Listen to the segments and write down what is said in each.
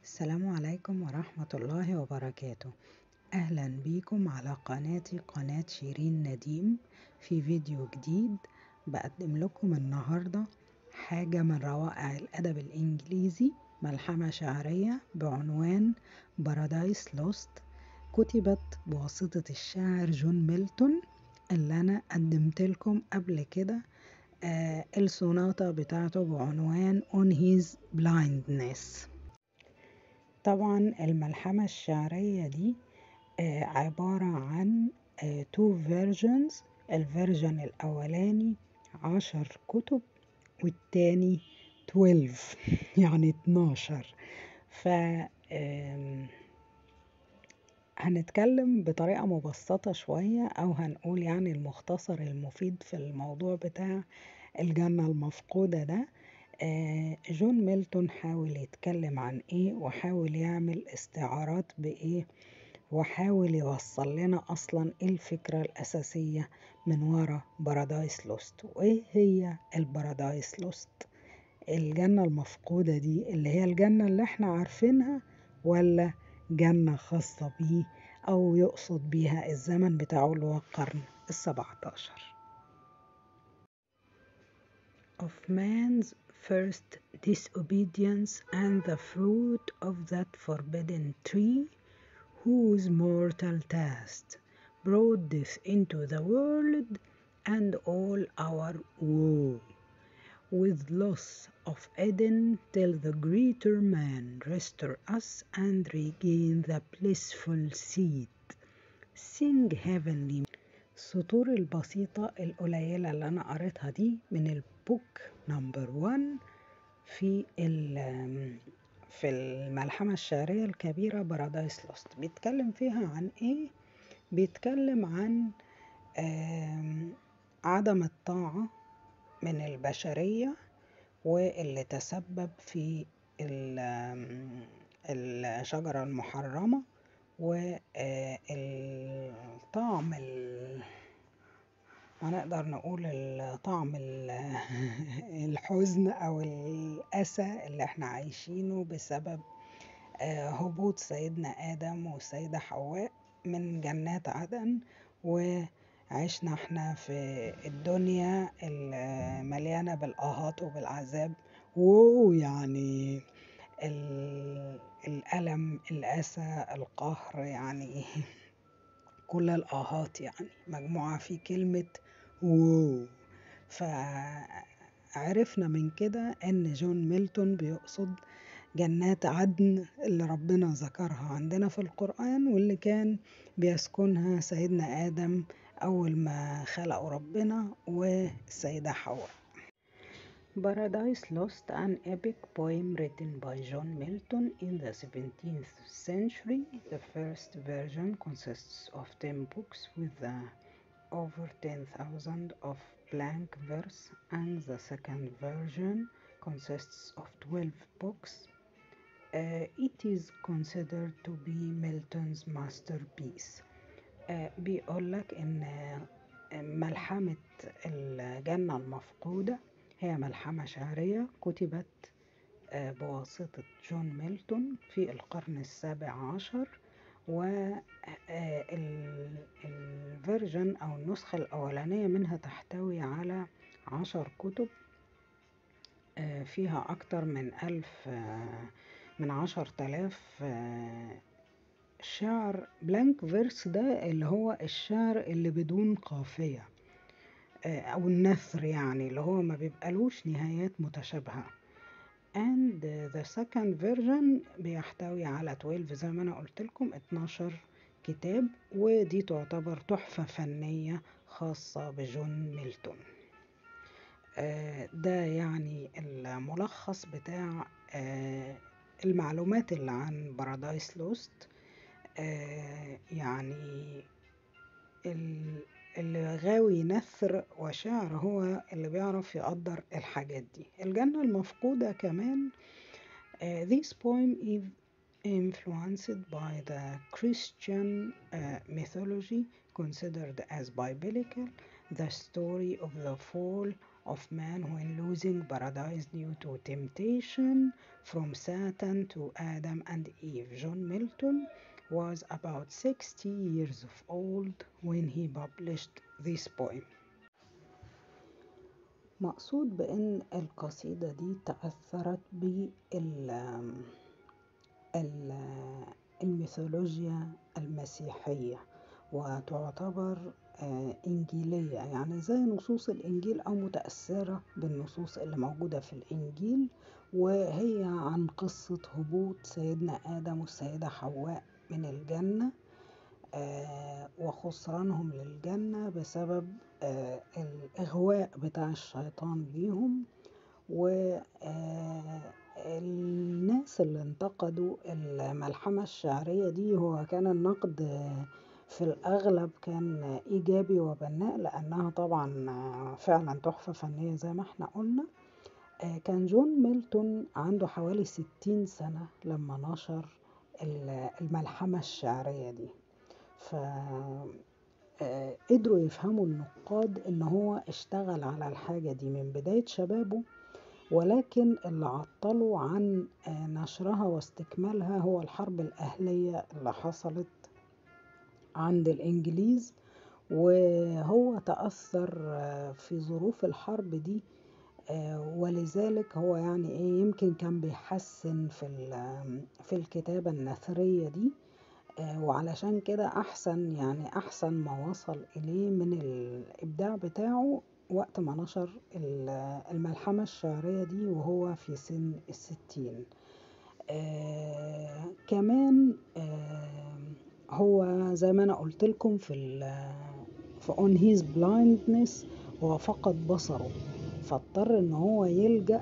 السلام عليكم ورحمة الله وبركاته أهلا بيكم على قناتي قناة شيرين نديم في فيديو جديد بقدم لكم النهاردة حاجة من روائع الأدب الإنجليزي ملحمة شعرية بعنوان بارادايس لوست كتبت بواسطة الشاعر جون ميلتون اللي أنا قدمت لكم قبل كده آه السوناتا بتاعته بعنوان On His Blindness طبعا الملحمة الشعرية دي آه عبارة عن آه two versions الفيرجن الأولاني عشر كتب والتاني 12 يعني 12 ف هنتكلم بطريقة مبسطة شوية أو هنقول يعني المختصر المفيد في الموضوع بتاع الجنة المفقودة ده جون ميلتون حاول يتكلم عن ايه وحاول يعمل استعارات بايه وحاول يوصل لنا اصلا ايه الفكرة الاساسية من ورا بارادايس لوست وايه هي البارادايس لوست الجنة المفقودة دي اللي هي الجنة اللي احنا عارفينها ولا جنة خاصة بيه أو يقصد بيها الزمن بتاعه اللي هو القرن السبعتاشر of man's first disobedience and the fruit of that forbidden tree whose mortal task brought death into the world and all our woe with loss of Eden till the greater man restore us and regain the blissful seed. Sing heavenly السطور البسيطة القليلة اللي أنا قريتها دي من البوك نمبر 1 في في الملحمة الشعرية الكبيرة بارادايس لوست بيتكلم فيها عن إيه؟ بيتكلم عن عدم الطاعة من البشرية واللي تسبب في الشجرة المحرمة والطعم هنقدر نقول طعم الحزن أو الأسى اللي احنا عايشينه بسبب هبوط سيدنا آدم والسيدة حواء من جنات عدن وعشنا احنا في الدنيا المليانة بالآهات وبالعذاب ويعني الألم الأسى القهر يعني كل الآهات يعني مجموعة في كلمة وو فعرفنا من كده ان جون ميلتون بيقصد جنات عدن اللي ربنا ذكرها عندنا في القرآن واللي كان بيسكنها سيدنا آدم أول ما خلقوا ربنا والسيدة حواء Paradise Lost, an epic poem written by John Milton in the 17th century. The first version consists of 10 books with uh, over 10,000 of blank verse, and the second version consists of 12 books. Uh, it is considered to be Milton's masterpiece. Uh, بيقول لك إن ملحمة الجنة المفقودة هي ملحمة شعرية كتبت بواسطة جون ميلتون في القرن السابع عشر والفيرجن أو النسخة الأولانية منها تحتوي على عشر كتب فيها أكتر من ألف من عشر تلاف شعر بلانك فيرس ده اللي هو الشعر اللي بدون قافية أو النثر يعني اللي هو ما بيبقالوش نهايات متشابهة and the second version بيحتوي على 12 زي ما أنا قلت لكم 12 كتاب ودي تعتبر تحفة فنية خاصة بجون ميلتون ده يعني الملخص بتاع المعلومات اللي عن بارادايس لوست يعني اللي غاوي نثر وشعر هو اللي بيعرف يقدر الحاجات دي الجنة المفقودة كمان uh, this poem is influenced by the Christian uh, mythology considered as biblical the story of the fall of man when losing paradise due to temptation from Satan to Adam and Eve. John Milton was about 60 years of old when he published this poem. مقصود بأن القصيدة دي تأثرت بالميثولوجيا المسيحية وتعتبر إنجيلية يعني زي نصوص الإنجيل أو متأثرة بالنصوص اللي موجودة في الإنجيل وهي عن قصة هبوط سيدنا آدم والسيدة حواء من الجنة وخسرانهم للجنة بسبب الإغواء بتاع الشيطان ليهم والناس اللي انتقدوا الملحمة الشعرية دي هو كان النقد في الأغلب كان إيجابي وبناء لأنها طبعا فعلا تحفة فنية زي ما احنا قلنا كان جون ميلتون عنده حوالي ستين سنة لما نشر الملحمة الشعرية دي ف قدروا يفهموا النقاد ان هو اشتغل على الحاجة دي من بداية شبابه ولكن اللي عطله عن نشرها واستكمالها هو الحرب الأهلية اللي حصلت عند الإنجليز وهو تأثر في ظروف الحرب دي ولذلك هو يعني ايه يمكن كان بيحسن في في الكتابة النثرية دي وعلشان كده أحسن يعني أحسن ما وصل إليه من الإبداع بتاعه وقت ما نشر الملحمة الشعرية دي وهو في سن الستين آه كمان آه هو زي ما أنا قلت لكم في في on his blindness هو فقد بصره فاضطر ان هو يلجأ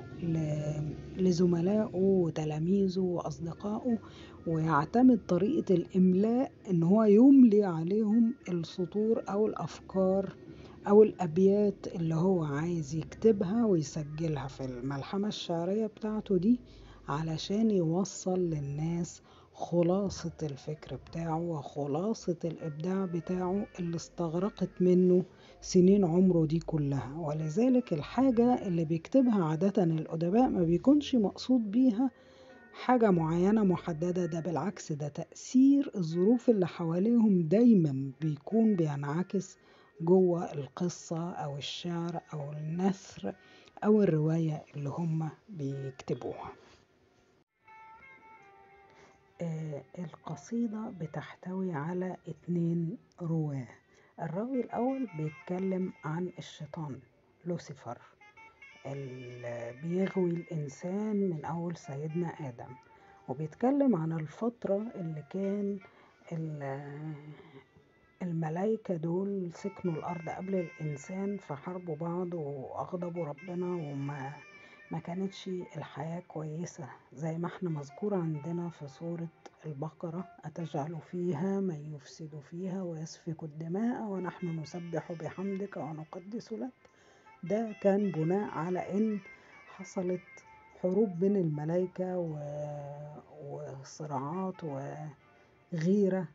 لزملائه وتلاميذه واصدقائه ويعتمد طريقة الاملاء ان هو يملي عليهم السطور او الافكار او الابيات اللي هو عايز يكتبها ويسجلها في الملحمة الشعرية بتاعته دي علشان يوصل للناس خلاصة الفكر بتاعه وخلاصة الإبداع بتاعه اللي استغرقت منه سنين عمره دي كلها ولذلك الحاجة اللي بيكتبها عادة الأدباء ما بيكونش مقصود بيها حاجة معينة محددة ده بالعكس ده تأثير الظروف اللي حواليهم دايما بيكون بينعكس جوه القصة أو الشعر أو النثر أو الرواية اللي هم بيكتبوها آه القصيدة بتحتوي على اتنين رواه الراوي الأول بيتكلم عن الشيطان لوسيفر اللي بيغوي الإنسان من أول سيدنا آدم وبيتكلم عن الفترة اللي كان الملايكة دول سكنوا الأرض قبل الإنسان فحاربوا بعض وأغضبوا ربنا وما ما كانتش الحياة كويسة زي ما احنا مذكور عندنا في سورة البقرة أتجعل فيها من يفسد فيها ويسفك الدماء ونحن نسبح بحمدك ونقدس لك ده كان بناء على ان حصلت حروب بين الملائكة و... وصراعات وغيرة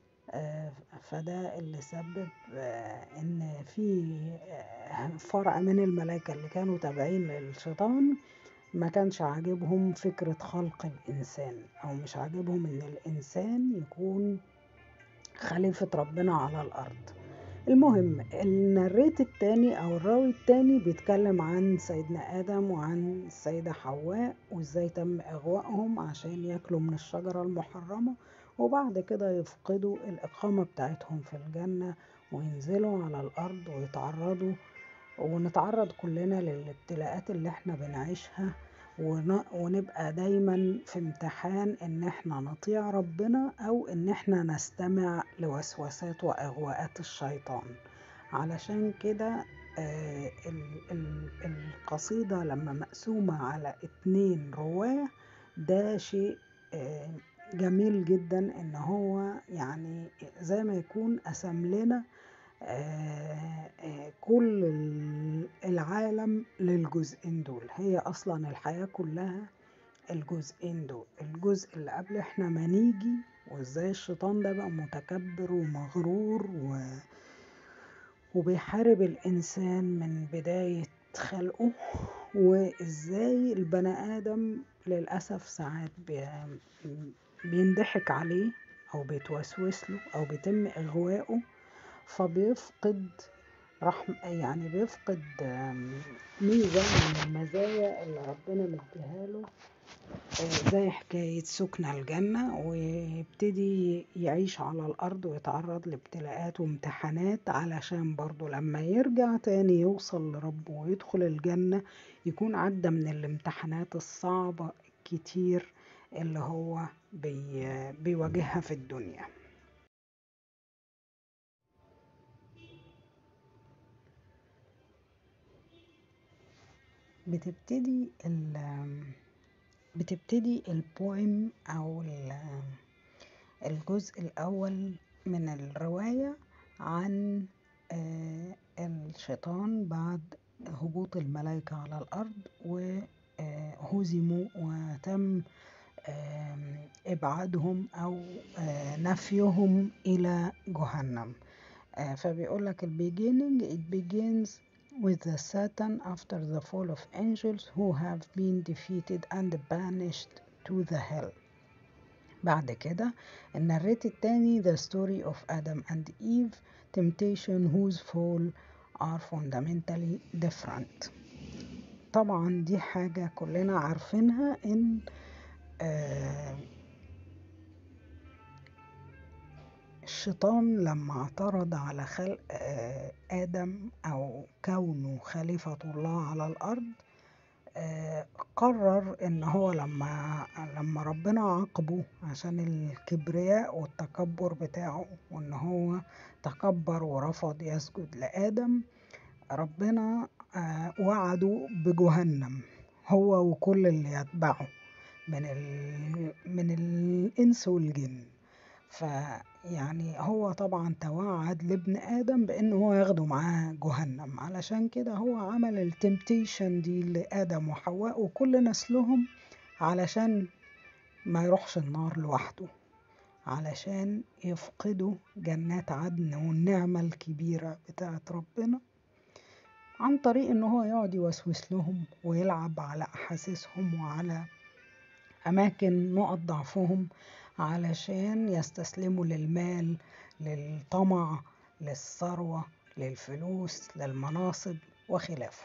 فده اللي سبب ان في فرع من الملائكة اللي كانوا تابعين للشيطان ما كانش عاجبهم فكرة خلق الإنسان أو مش عاجبهم إن الإنسان يكون خليفة ربنا على الأرض المهم النريت التاني أو الراوي التاني بيتكلم عن سيدنا آدم وعن السيدة حواء وإزاي تم إغوائهم عشان ياكلوا من الشجرة المحرمة وبعد كده يفقدوا الإقامة بتاعتهم في الجنة وينزلوا على الأرض ويتعرضوا ونتعرض كلنا للابتلاءات اللي احنا بنعيشها ونبقى دايما في امتحان ان احنا نطيع ربنا او ان احنا نستمع لوسوسات واغواءات الشيطان علشان كده آه القصيدة لما مقسومة على اتنين رواه ده شيء آه جميل جدا ان هو يعني زي ما يكون قسم لنا آه آه كل العالم للجزئين دول هي اصلا الحياة كلها الجزئين دول الجزء اللي قبل احنا ما نيجي وازاي الشيطان ده بقى متكبر ومغرور و... وبيحارب الانسان من بداية خلقه وازاي البني ادم للاسف ساعات بينضحك عليه او بيتوسوس له او بيتم اغوائه فبيفقد رحم يعني بيفقد ميزة من المزايا اللي ربنا مديها له زي حكاية سكن الجنة ويبتدي يعيش على الأرض ويتعرض لابتلاءات وامتحانات علشان برضه لما يرجع تاني يوصل لربه ويدخل الجنة يكون عدى من الامتحانات الصعبة كتير اللي هو بي بيواجهها في الدنيا بتبتدي ال بتبتدي البويم أو الجزء الأول من الرواية عن الشيطان بعد هبوط الملائكة على الأرض وهزموا وتم إبعادهم أو نفيهم إلى جهنم فبيقولك ال beginning it begins with the Satan after the fall of angels who have been defeated and banished to the hell بعد كده النريت التاني the story of Adam and Eve temptation whose fall are fundamentally different طبعا دي حاجة كلنا عارفينها ان آه الشيطان لما اعترض على خلق آه آدم أو كونه خليفة الله على الأرض آه قرر إن هو لما لما ربنا عاقبه عشان الكبرياء والتكبر بتاعه وإن هو تكبر ورفض يسجد لآدم ربنا آه وعده بجهنم هو وكل اللي يتبعه من ال... من الإنس والجن فيعني هو طبعا توعد لابن آدم بأنه هو ياخده معاه جهنم علشان كده هو عمل التمتيشن دي لآدم وحواء وكل نسلهم علشان ما يروحش النار لوحده علشان يفقدوا جنات عدن والنعمة الكبيرة بتاعت ربنا عن طريق ان هو يقعد يوسوس لهم ويلعب على احاسيسهم وعلى اماكن نقط ضعفهم علشان يستسلموا للمال للطمع للثروة للفلوس للمناصب وخلافه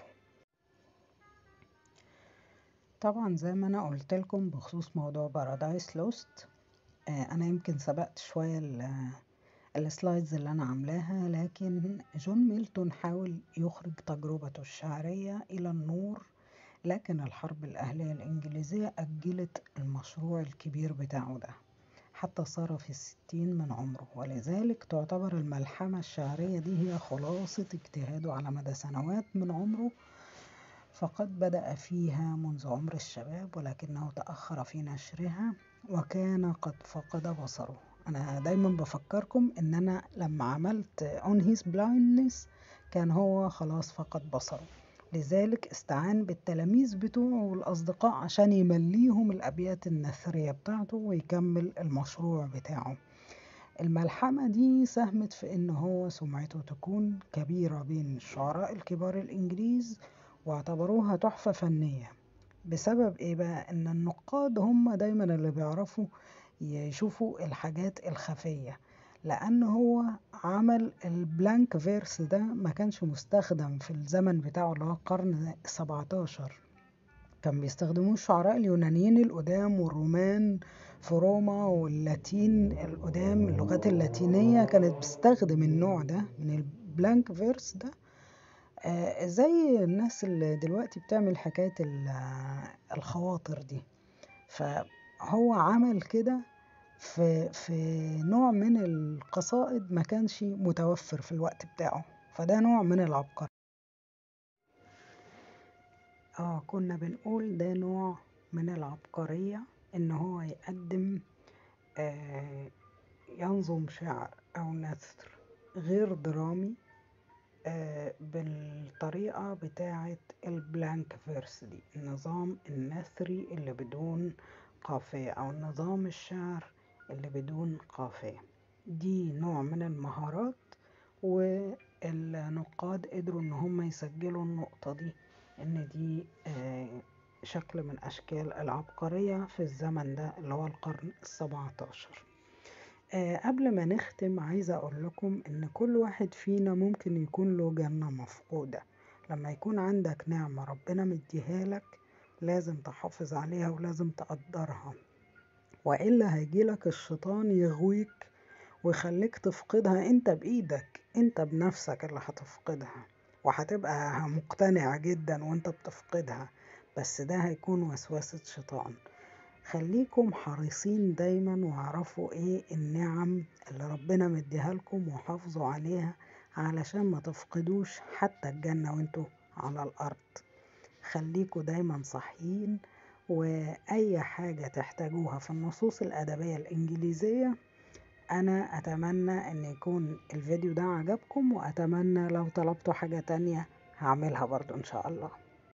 طبعا زي ما انا قلت لكم بخصوص موضوع بارادايس لوست انا يمكن سبقت شوية السلايدز اللي انا عاملاها لكن جون ميلتون حاول يخرج تجربته الشعرية الى النور لكن الحرب الأهلية الإنجليزية أجلت المشروع الكبير بتاعه ده حتى صار في الستين من عمره ولذلك تعتبر الملحمة الشعرية دي هي خلاصة اجتهاده على مدى سنوات من عمره فقد بدأ فيها منذ عمر الشباب ولكنه تأخر في نشرها وكان قد فقد بصره أنا دايما بفكركم إن أنا لما عملت on his blindness كان هو خلاص فقد بصره لذلك استعان بالتلاميذ بتوعه والأصدقاء عشان يمليهم الأبيات النثرية بتاعته ويكمل المشروع بتاعه الملحمة دي ساهمت في إن هو سمعته تكون كبيرة بين الشعراء الكبار الإنجليز واعتبروها تحفة فنية بسبب إيه بقى؟ إن النقاد هم دايما اللي بيعرفوا يشوفوا الحاجات الخفية لأن هو عمل البلانك فيرس ده ما كانش مستخدم في الزمن بتاعه اللي هو القرن السبعتاشر كان بيستخدموه الشعراء اليونانيين القدام والرومان في روما واللاتين القدام اللغات اللاتينية كانت بتستخدم النوع ده من البلانك فيرس ده آه زي الناس اللي دلوقتي بتعمل حكاية الخواطر دي فهو عمل كده في في نوع من القصائد ما كانش متوفر في الوقت بتاعه فده نوع من العبقرية اه كنا بنقول ده نوع من العبقرية ان هو يقدم آه ينظم شعر او نثر غير درامي آه بالطريقة بتاعة البلانك فيرس دي النظام النثري اللي بدون قافية او نظام الشعر اللي بدون قافية دي نوع من المهارات والنقاد قدروا ان هم يسجلوا النقطة دي ان دي آه، شكل من اشكال العبقرية في الزمن ده اللي هو القرن السبعتاشر آه، قبل ما نختم عايزة أقول لكم إن كل واحد فينا ممكن يكون له جنة مفقودة لما يكون عندك نعمة ربنا مديها لك لازم تحافظ عليها ولازم تقدرها وإلا هيجيلك الشيطان يغويك ويخليك تفقدها انت بإيدك انت بنفسك اللي هتفقدها وهتبقى مقتنع جدا وانت بتفقدها بس ده هيكون وسوسة شيطان خليكم حريصين دايما واعرفوا ايه النعم اللي ربنا مديها لكم وحافظوا عليها علشان ما تفقدوش حتى الجنة وانتوا على الأرض خليكوا دايما صحيين وأي حاجة تحتاجوها في النصوص الأدبية الإنجليزية أنا أتمنى أن يكون الفيديو ده عجبكم وأتمنى لو طلبتوا حاجة تانية هعملها برضو إن شاء الله